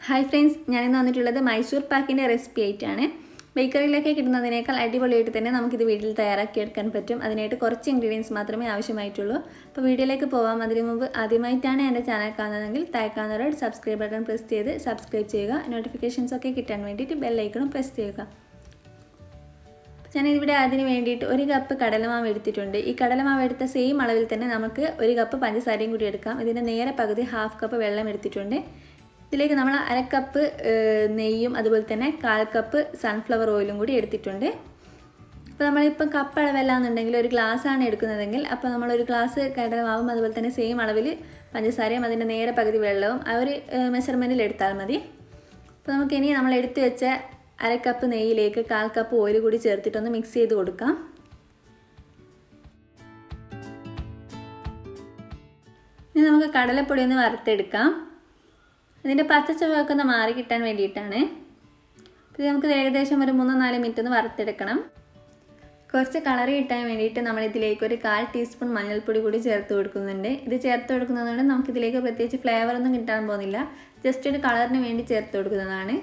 hi friends ഞാനിന്ന് വന്നിട്ടുള്ളത് Mysore പാക്കിൻ്റെ recipe ആയിട്ടാണ് ബേക്കറിയിലൊക്കെ കിട്ടുന്നതിനേക്കാൾ അടിപൊളിയായിട്ട് തന്നെ നമുക്കിത് വീട്ടിൽ തയ്യാറാക്കി എടുക്കാൻ പറ്റും അതിനായിട്ട് കുറച്ച് ഇൻഗ്രീഡിയൻസ് മാത്രമേ ആവശ്യമായിട്ടുള്ളൂ അപ്പോൾ വീഡിയോയിലേക്ക് പോകാം അതിനു മുമ്പ് ആദ്യമായിട്ടാണ് എൻ്റെ ചാനൽ കാണുന്നതെങ്കിൽ താഴെക്കാവുന്നവരോട് സബ്സ്ക്രൈബ് ബട്ടൺ പ്രസ് ചെയ്ത് സബ്സ്ക്രൈബ് ചെയ്യുക നോട്ടിഫിക്കേഷൻസ് ഒക്കെ കിട്ടാൻ വേണ്ടിയിട്ട് ബെല്ലൈക്കണും പ്രസ് ചെയ്യുക ഞാനിവിടെ അതിന് വേണ്ടിയിട്ട് ഒരു കപ്പ് കടലമാവ് എടുത്തിട്ടുണ്ട് ഈ കടലമാവ് എടുത്ത സെയിം അളവിൽ തന്നെ നമുക്ക് ഒരു കപ്പ് പഞ്ചസാരയും കൂടി എടുക്കാം ഇതിൻ്റെ നേരെ പകുതി ഹാഫ് കപ്പ് വെള്ളം എടുത്തിട്ടുണ്ട് ഇതിലേക്ക് നമ്മൾ അര കപ്പ് നെയ്യും അതുപോലെ തന്നെ കാൽ കപ്പ് സൺഫ്ലവർ ഓയിലും കൂടി എടുത്തിട്ടുണ്ട് അപ്പോൾ നമ്മളിപ്പം കപ്പ് അളവല്ലാന്നുണ്ടെങ്കിൽ ഒരു ഗ്ലാസ്സാണ് എടുക്കുന്നതെങ്കിൽ അപ്പോൾ നമ്മളൊരു ഗ്ലാസ് കടലമാവും അതുപോലെ തന്നെ സെയിം അളവിൽ പഞ്ചസാരയും അതിൻ്റെ നേരെ പകുതി വെള്ളവും ആ ഒരു മെഷർമെൻറ്റിൽ എടുത്താൽ മതി അപ്പോൾ നമുക്കിനി നമ്മൾ എടുത്തു വെച്ച അര കപ്പ് നെയ്യിലേക്ക് കാൽ കപ്പ് ഓയിൽ കൂടി ചേർത്തിട്ടൊന്ന് മിക്സ് ചെയ്ത് കൊടുക്കാം ഇനി നമുക്ക് കടലപ്പൊടി ഒന്ന് വറുത്തെടുക്കാം ഇതിൻ്റെ പച്ചച്ചുവയൊക്കെ ഒന്ന് മാറി കിട്ടാൻ വേണ്ടിയിട്ടാണ് ഇത് നമുക്ക് ഏകദേശം ഒരു മൂന്നോ നാല് മിനിറ്റ് ഒന്ന് വറുത്തെടുക്കണം കുറച്ച് കളർ കിട്ടാൻ വേണ്ടിയിട്ട് നമ്മൾ ഇതിലേക്ക് ഒരു കാൽ ടീസ്പൂൺ മഞ്ഞൾപ്പൊടി കൂടി ചേർത്ത് കൊടുക്കുന്നുണ്ട് ഇത് ചേർത്ത് കൊടുക്കുന്നതുകൊണ്ട് നമുക്കിതിലേക്ക് പ്രത്യേകിച്ച് ഫ്ലേവർ ഒന്നും കിട്ടാൻ പോകുന്നില്ല ജസ്റ്റ് ഒരു കളറിന് വേണ്ടി ചേർത്ത് കൊടുക്കുന്നതാണ്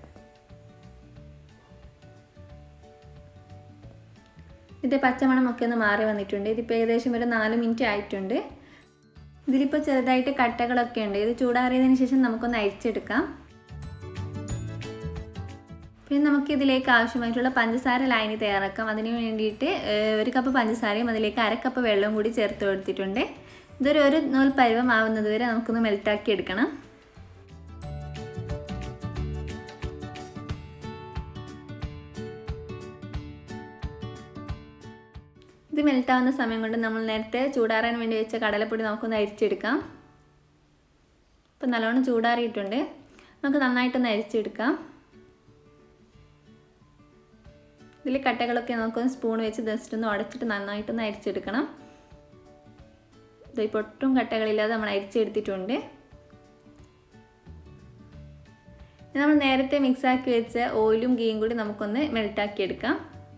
ഇതിൻ്റെ പച്ചമണമൊക്കെ ഒന്ന് മാറി വന്നിട്ടുണ്ട് ഇതിപ്പോൾ ഏകദേശം ഒരു നാല് മിനിറ്റ് ആയിട്ടുണ്ട് ഇതിലിപ്പോൾ ചെറുതായിട്ട് കട്ടകളൊക്കെ ഉണ്ട് ഇത് ചൂടാറിയതിന് ശേഷം നമുക്കൊന്ന് അരിച്ചെടുക്കാം പിന്നെ നമുക്ക് ഇതിലേക്ക് ആവശ്യമായിട്ടുള്ള പഞ്ചസാര ലൈനി തയ്യാറാക്കാം അതിന് വേണ്ടിയിട്ട് ഒരു കപ്പ് പഞ്ചസാരയും അതിലേക്ക് അര കപ്പ് വെള്ളവും കൂടി ചേർത്ത് കൊടുത്തിട്ടുണ്ട് ഇതൊരു ഒരു നൂൽ പരുവം ആവുന്നത് വരെ നമുക്കൊന്ന് മെൽറ്റാക്കി എടുക്കണം ഇത് മെൽറ്റാവുന്ന സമയം കൊണ്ട് നമ്മൾ നേരത്തെ ചൂടാറാൻ വേണ്ടി വെച്ച കടലപ്പൊടി നമുക്കൊന്ന് അരിച്ചെടുക്കാം ഇപ്പം നല്ലോണം ചൂടാറിയിട്ടുണ്ട് നമുക്ക് നന്നായിട്ടൊന്ന് അരിച്ചെടുക്കാം ഇതിൽ കട്ടകളൊക്കെ നമുക്കൊന്ന് സ്പൂൺ വെച്ച് ജസ്റ്റ് ഒന്ന് ഉടച്ചിട്ട് നന്നായിട്ടൊന്ന് അരിച്ചെടുക്കണം ഇതിപ്പോൾ ഒട്ടും കട്ടകളില്ലാതെ നമ്മൾ അരിച്ചെടുത്തിട്ടുണ്ട് നമ്മൾ നേരത്തെ മിക്സാക്കി വെച്ച ഓയിലും ഗീയും കൂടി നമുക്കൊന്ന് മെൽറ്റാക്കി എടുക്കാം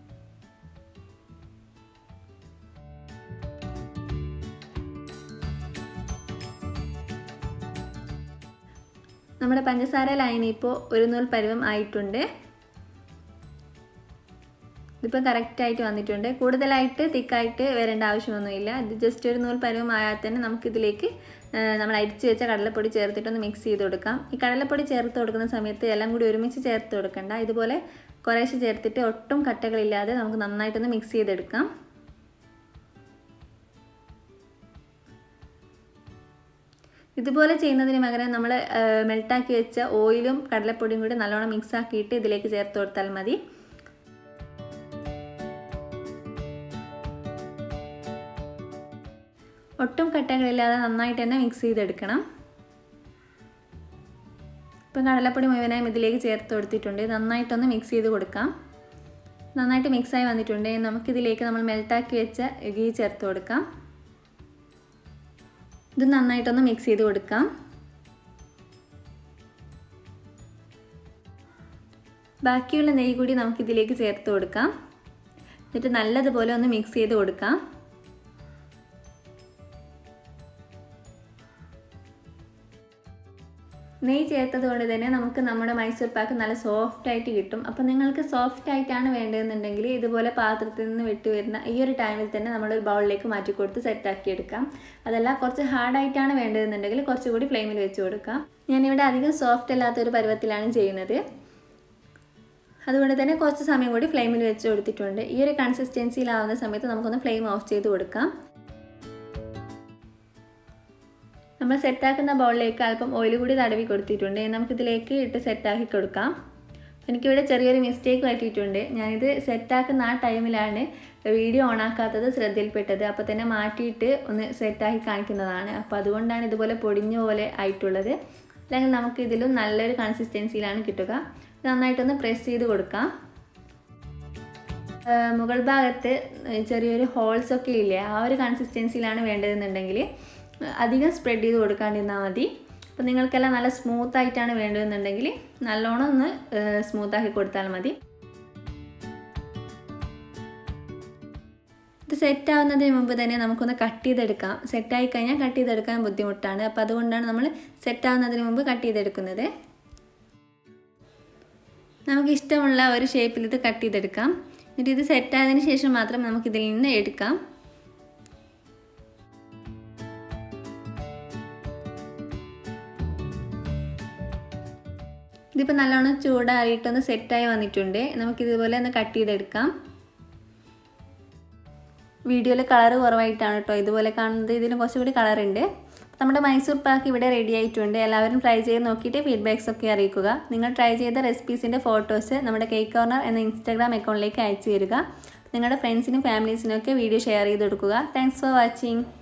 നമ്മുടെ പഞ്ചസാര ലൈൻ ഇപ്പോൾ ഒരു നൂൽ പരുവം ആയിട്ടുണ്ട് ഇതിപ്പോൾ കറക്റ്റായിട്ട് വന്നിട്ടുണ്ട് കൂടുതലായിട്ട് തിക്കായിട്ട് വരേണ്ട ആവശ്യമൊന്നുമില്ല ഇത് ജസ്റ്റ് ഒരു നൂൽ പരുവം ആയാൽ തന്നെ നമുക്കിതിലേക്ക് നമ്മൾ അരിച്ച് വെച്ച കടലപ്പൊടി ചേർത്തിട്ടൊന്ന് മിക്സ് ചെയ്ത് കൊടുക്കാം ഈ കടലപ്പൊടി ചേർത്ത് കൊടുക്കുന്ന സമയത്ത് എല്ലാം കൂടി ഒരുമിച്ച് ചേർത്ത് കൊടുക്കണ്ട ഇതുപോലെ കുറേശ്ശെ ചേർത്തിട്ട് ഒട്ടും കട്ടകളില്ലാതെ നമുക്ക് നന്നായിട്ടൊന്ന് മിക്സ് ചെയ്തെടുക്കാം ഇതുപോലെ ചെയ്യുന്നതിന് പകരം നമ്മൾ മെൽട്ടാക്കി വെച്ച ഓയിലും കടലപ്പൊടിയും കൂടി നല്ലോണം മിക്സ് ആക്കിയിട്ട് ഇതിലേക്ക് ചേർത്ത് കൊടുത്താൽ മതി ഒട്ടും കട്ടകളില്ലാതെ നന്നായിട്ട് തന്നെ മിക്സ് ചെയ്തെടുക്കണം ഇപ്പം കടലപ്പൊടി മുഴുവനായും ഇതിലേക്ക് ചേർത്ത് കൊടുത്തിട്ടുണ്ട് നന്നായിട്ടൊന്ന് മിക്സ് ചെയ്ത് കൊടുക്കാം നന്നായിട്ട് മിക്സായി വന്നിട്ടുണ്ട് നമുക്കിതിലേക്ക് നമ്മൾ മെൽട്ടാക്കി വെച്ച ഗീ ചേർത്ത് കൊടുക്കാം ഇത് നന്നായിട്ടൊന്ന് മിക്സ് ചെയ്ത് കൊടുക്കാം ബാക്കിയുള്ള നെയ്യ് കൂടി നമുക്കിതിലേക്ക് ചേർത്ത് കൊടുക്കാം എന്നിട്ട് നല്ലതുപോലെ ഒന്ന് മിക്സ് ചെയ്ത് കൊടുക്കാം നെയ്യ് ചേർത്തത് കൊണ്ട് തന്നെ നമുക്ക് നമ്മുടെ മൈസൂർ പാക്ക് നല്ല സോഫ്റ്റ് ആയിട്ട് കിട്ടും അപ്പോൾ നിങ്ങൾക്ക് സോഫ്റ്റ് ആയിട്ടാണ് വേണ്ടതെന്നുണ്ടെങ്കിൽ ഇതുപോലെ പാത്രത്തിൽ നിന്ന് വിട്ട് വരുന്ന ഈ ഒരു ടൈമിൽ തന്നെ നമ്മളൊരു ബൗളിലേക്ക് മാറ്റി കൊടുത്ത് സെറ്റാക്കി എടുക്കാം അതല്ല കുറച്ച് ഹാർഡായിട്ടാണ് വേണ്ടതെന്നുണ്ടെങ്കിൽ കുറച്ചുകൂടി ഫ്ലെയിമിൽ വെച്ച് കൊടുക്കാം ഞാനിവിടെ അധികം സോഫ്റ്റ് അല്ലാത്തൊരു പരുവത്തിലാണ് ചെയ്യുന്നത് അതുകൊണ്ട് തന്നെ കുറച്ച് സമയം കൂടി ഫ്ലെയിമിൽ വെച്ച് കൊടുത്തിട്ടുണ്ട് ഈ ഒരു കൺസിസ്റ്റൻസിയിലാവുന്ന സമയത്ത് നമുക്കൊന്ന് ഫ്ലെയിം ഓഫ് ചെയ്ത് കൊടുക്കാം നമ്മൾ സെറ്റാക്കുന്ന ബൗളിലേക്ക് അല്പം ഓയിൽ കൂടി തടവി കൊടുത്തിട്ടുണ്ട് നമുക്കിതിലേക്ക് ഇട്ട് സെറ്റാക്കി കൊടുക്കാം എനിക്കിവിടെ ചെറിയൊരു മിസ്റ്റേക്ക് പറ്റിയിട്ടുണ്ട് ഞാനിത് സെറ്റാക്കുന്ന ആ ടൈമിലാണ് വീഡിയോ ഓണാക്കാത്തത് ശ്രദ്ധയിൽപ്പെട്ടത് അപ്പോൾ തന്നെ മാറ്റിയിട്ട് ഒന്ന് സെറ്റാക്കി കാണിക്കുന്നതാണ് അപ്പോൾ അതുകൊണ്ടാണ് ഇതുപോലെ പൊടിഞ്ഞ പോലെ ആയിട്ടുള്ളത് അല്ലെങ്കിൽ നമുക്ക് ഇതിലും നല്ലൊരു കൺസിസ്റ്റൻസിയിലാണ് കിട്ടുക നന്നായിട്ടൊന്ന് പ്രസ് ചെയ്ത് കൊടുക്കാം മുകൾ ഭാഗത്ത് ചെറിയൊരു ഹോൾസ് ഒക്കെ ഇല്ലേ ആ ഒരു കൺസിസ്റ്റൻസിയിലാണ് വേണ്ടതെന്നുണ്ടെങ്കിൽ അധികം സ്പ്രെഡ് ചെയ്ത് കൊടുക്കാണ്ടിരുന്നാൽ മതി അപ്പോൾ നിങ്ങൾക്കെല്ലാം നല്ല സ്മൂത്ത് ആയിട്ടാണ് വേണ്ടതെന്നുണ്ടെങ്കിൽ നല്ലോണം ഒന്ന് സ്മൂത്താക്കി കൊടുത്താൽ മതി ഇത് സെറ്റ് ആവുന്നതിന് മുമ്പ് തന്നെ നമുക്കൊന്ന് കട്ട് ചെയ്തെടുക്കാം സെറ്റായി കഴിഞ്ഞാൽ കട്ട് ചെയ്തെടുക്കാൻ ബുദ്ധിമുട്ടാണ് അപ്പോൾ അതുകൊണ്ടാണ് നമ്മൾ സെറ്റ് ആവുന്നതിന് മുമ്പ് കട്ട് ചെയ്തെടുക്കുന്നത് നമുക്ക് ഇഷ്ടമുള്ള ഒരു ഷേപ്പിൽ ഇത് കട്ട് ചെയ്തെടുക്കാം എന്നിട്ട് ഇത് സെറ്റായതിന് ശേഷം മാത്രം നമുക്കിതിൽ നിന്ന് എടുക്കാം ഇതിപ്പോൾ നല്ലോണം ചൂടാറിയിട്ടൊന്ന് സെറ്റായി വന്നിട്ടുണ്ട് നമുക്കിതുപോലെ ഒന്ന് കട്ട് ചെയ്തെടുക്കാം വീഡിയോയിൽ കളർ കുറവായിട്ടാണ് കേട്ടോ ഇതുപോലെ കാണുന്നത് ഇതിന് കുറച്ചുകൂടി കളറുണ്ട് നമ്മുടെ മൈസൂർ പാക്ക് ഇവിടെ റെഡി ആയിട്ടുണ്ട് എല്ലാവരും ട്രൈ ചെയ്ത് നോക്കിയിട്ട് ഫീഡ്ബാക്സ് ഒക്കെ അറിയിക്കുക നിങ്ങൾ ട്രൈ ചെയ്ത റെസിപ്പീസിൻ്റെ ഫോട്ടോസ് നമ്മുടെ കേക്ക് കോർണർ എന്ന ഇൻസ്റ്റാഗ്രാം അക്കൗണ്ടിലേക്ക് അയച്ചു തരിക നിങ്ങളുടെ ഫ്രണ്ട്സിനും ഫാമിലീസിനും ഒക്കെ വീഡിയോ ഷെയർ ചെയ്ത് കൊടുക്കുക താങ്ക്സ് ഫോർ വാച്ചിങ്